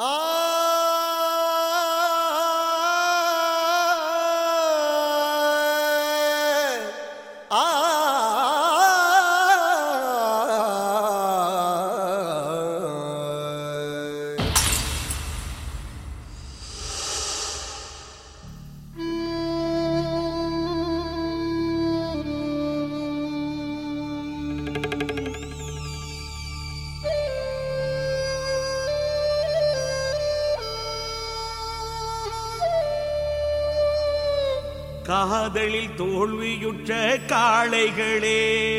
காதலில் தோல்வியுற்ற காளைகளே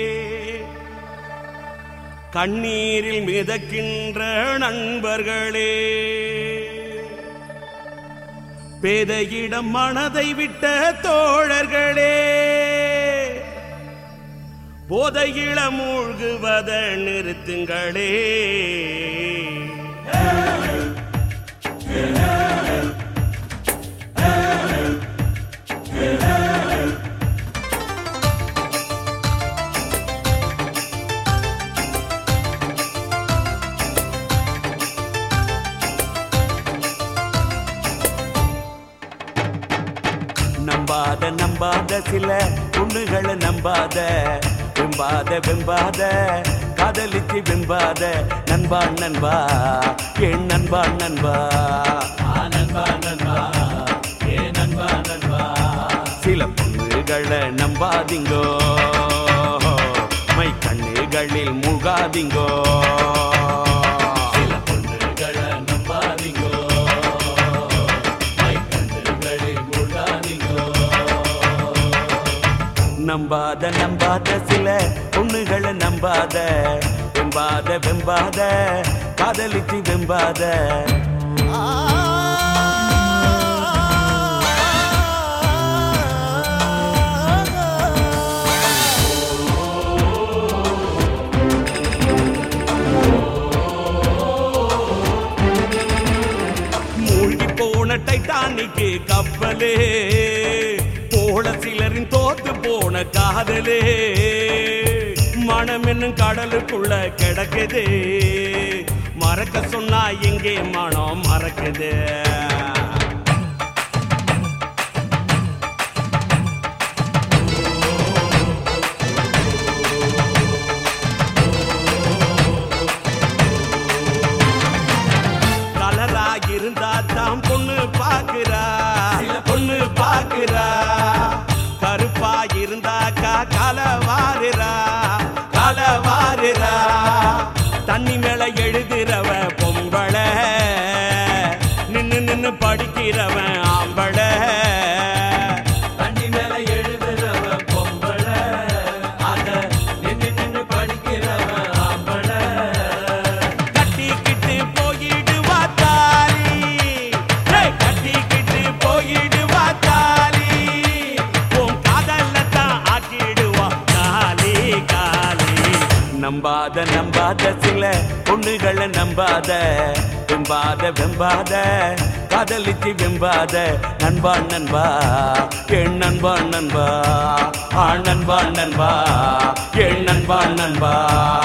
கண்ணீரில் மிதக்கின்ற நண்பர்களே பேதையிடம் மனதை விட்ட தோழர்களே போதையில மூழ்குவத நிறுத்துங்களே நம்பாத நம்பாத சில பொண்ணுகளை நம்பாத வெம்பாத வெம்பாத காதலிச்சு வெம்பாத நண்பா நண்பா என் நண்பா நண்பா நண்பா நண்பா ஏ நண்பா நண்பா சில பொண்ணுகளை நம்பாதீங்கோ மை கண்ணுகளில் மூழ்காதீங்கோ சில பொண்ணுகளை நம்பாதீங்கோ மை கண்ணுகளில் மூழ்காதீங்கோ நம்பாத நம்பாத சில பொண்ணுகளை நம்பாத வெம்பாத வெம்பாத காதலிச்சு வெம்பாத மூழ்கி போன டைட்டானிக்கு கப்பலே போல சிலரின் தோத்து போன காதலே மனம் என்னும் கடலுக்குள்ள கிடக்குது மறக்க சொன்னா எங்கே மனம் மறக்குது கலரா இருந்தா தான் பொண்ணு பாக்குறா சில பொண்ணு பாக்குறா கருப்பா இருந்தாக்கா கலை வாருறா கலை வாருறா தண்ணி மேல எழுதுறவ பொம்பள நின்னு நின்னு படிக்கிறவன் ஆம்பள தண்ணி மேல எழுதுறவ பொம்பள அத நின்னு நின்னு படிக்கிறவன் ஆம்பள கட்டிக்கிட்டு போயிடுவா தாலி ஏய், கட்டிக்கிட்டு போயிடுவா தாலி உன் காதல்ல தான் ஆக்கிடுவா காலி காலி நம்பாத நம்பாத சில பொண்ணுகளை நம்பாத வெம்பாத வெம்பாத காதலிச்சு வெம்பாத நண்பா நண்பா என் நண்பா நண்பா ஆ நண்பா நண்பா என் நண்பா நண்பா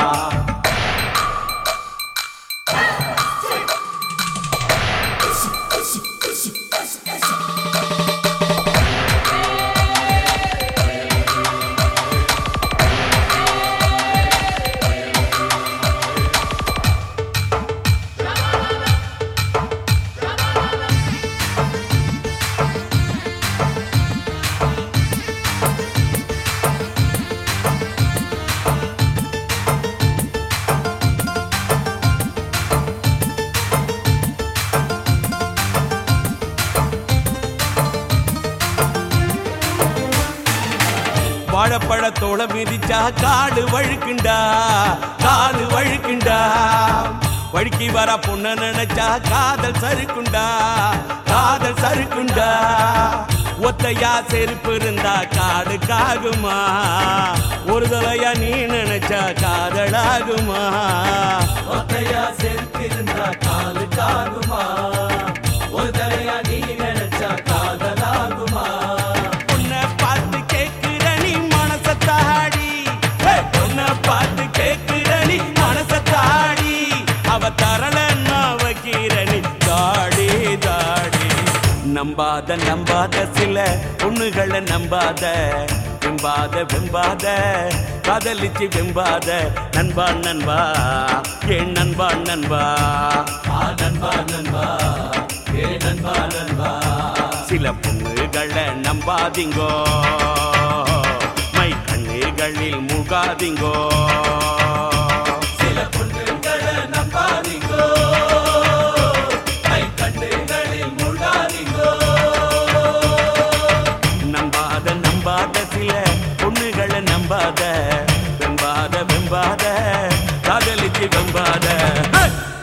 வாழைப்பழத்தோட மிதிச்சா காடு வழுக்குண்டா காடு வழுக்குண்டா வழுக்கி வர பொண்ண நினைச்சா காதல் சறுக்குண்டா காதல் சறுக்குண்டா ஒத்தையா செருப்பு இருந்தா காடுக்காகுமா ஒரு தலையா நீ நினைச்சா காதலாகுமா ஒத்தையா செருப்பு இருந்தா காலுக்காகுமா ஒரு தலையா நீ நினைச்சா காதலாகுமா உன்னை பார்த்து கேட்கிற நீ மனச தாடி உன்னை பார்த்து கேட்கிற நீ மனச தாடி அவ தரல நான் வைக்கிற நீ நம்பாத நம்பாத சில பொண்ணுகளை நம்பாத வெம்பாத வெம்பாத காதலிச்சு வெம்பாத நண்பா நண்பா ஏன் நண்பா நண்பா ஆ நண்பா நண்பா ஏ நண்பா நண்பா சில பொண்ணுகளை நம்பாதீங்கோ மை கண்ணுகளில் முகாதீங்கோ சில பொண்ணுகளை நம்பாதீங்கோ மை கண்ணுகளில் முகாதீங்கோ நம்பாத நம்பாத சில பொண்ணுகளை நம்பாத வெம்பாத வெம்பாத காதலிச்சு வெம்பாத ஹே!